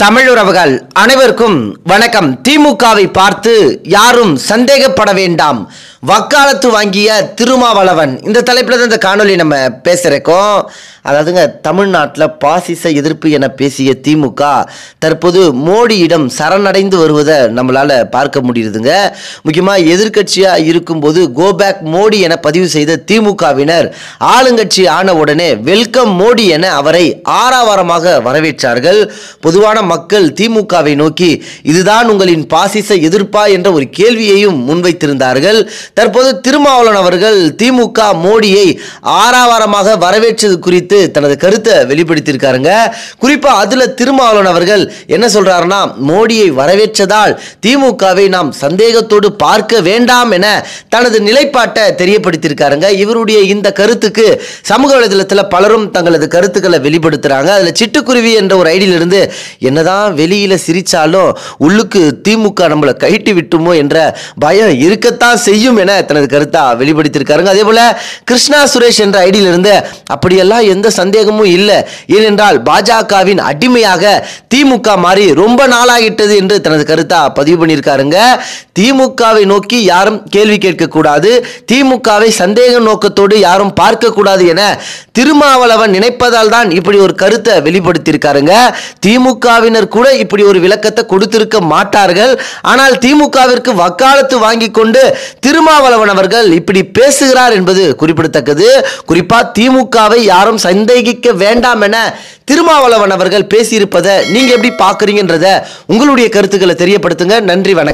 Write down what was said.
தமிழுறவுகள் அனைவருக்கும் வணக்கம் திமுகவை பார்த்து யாரும் சந்தேகப்பட வேண்டாம் வக்காலத்து வாங்கிய திருமாவளவன் இந்த தலைப்பில் தான் இந்த காணொலி நம்ம பேசுகிறக்கோம் அதாவதுங்க தமிழ்நாட்டில் பாசிச எதிர்ப்பு என பேசிய திமுக தற்போது மோடியிடம் சரணடைந்து வருவதை நம்மளால் பார்க்க முடியுதுங்க முக்கியமாக எதிர்க்கட்சியாக இருக்கும்போது கோ பேக் மோடி என பதிவு செய்த திமுகவினர் ஆளுங்கட்சி ஆன உடனே வெல்கம் மோடி என அவரை ஆறாவாரமாக வரவேற்றார்கள் பொதுவான மக்கள் திமுகவை நோக்கி இதுதான் உங்களின் பாசிச எதிர்ப்பா என்ற ஒரு கேள்வியையும் முன்வைத்திருந்தார்கள் தற்போது திருமாவளவன் அவர்கள் திமுக மோடியை ஆறாவாரமாக வரவேற்றது குறித்து தனது கருத்தை வெளிப்படுத்தியிருக்காருங்க குறிப்பா அதுல திருமாவளவன் அவர்கள் என்ன சொல்றாருன்னா மோடியை வரவேற்றதால் திமுகவை நாம் சந்தேகத்தோடு பார்க்க வேண்டாம் என தனது நிலைப்பாட்டை தெரியப்படுத்தியிருக்காருங்க இவருடைய இந்த கருத்துக்கு சமூக வலைதளத்தில் பலரும் தங்களது கருத்துக்களை வெளிப்படுத்துறாங்க அதுல சிட்டுக்குருவி என்ற ஒரு ஐடியில இருந்து என்னதான் வெளியில சிரிச்சாலும் உள்ளுக்கு திமுக நம்மளை கைட்டி விட்டுமோ என்ற பயம் இருக்கத்தான் செய்யும் என தனது கருத்தா வெளிப்படுத்தியிருக்காருங்க அதே போல கிருஷ்ணா சுரேஷ் என்ற ஐடியில இருந்து அப்படியெல்லாம் எந்த சந்தேகமும் இல்லை ஏனென்றால் பாஜகவின் அடிமையாக திமுக மாறி ரொம்ப நாளாகிட்டது என்று தனது கருத்தா பதிவு பண்ணியிருக்காருங்க திமுகவை நோக்கி யாரும் கேள்வி கேட்கக்கூடாது திமுகவை சந்தேக நோக்கத்தோடு யாரும் பார்க்கக்கூடாது என திருமாவளவன் நினைப்பதால் தான் இப்படி ஒரு கருத்தை வெளிப்படுத்தியிருக்காருங்க திமுகவினர் கூட இப்படி ஒரு விளக்கத்தை கொடுத்திருக்க மாட்டார்கள் ஆனால் திமுகவிற்கு வக்காலத்து வாங்கி கொண்டு திருமாவளவன் அவர்கள் இப்படி பேசுகிறார் என்பது குறிப்பிடத்தக்கது குறிப்பா திமுகவை யாரும் சந்தேகிக்க வேண்டாம் என திருமாவளவன் அவர்கள் பேசியிருப்பதை நீங்க எப்படி பார்க்குறீங்கன்றத உங்களுடைய கருத்துக்களை தெரியப்படுத்துங்க நன்றி வணக்கம்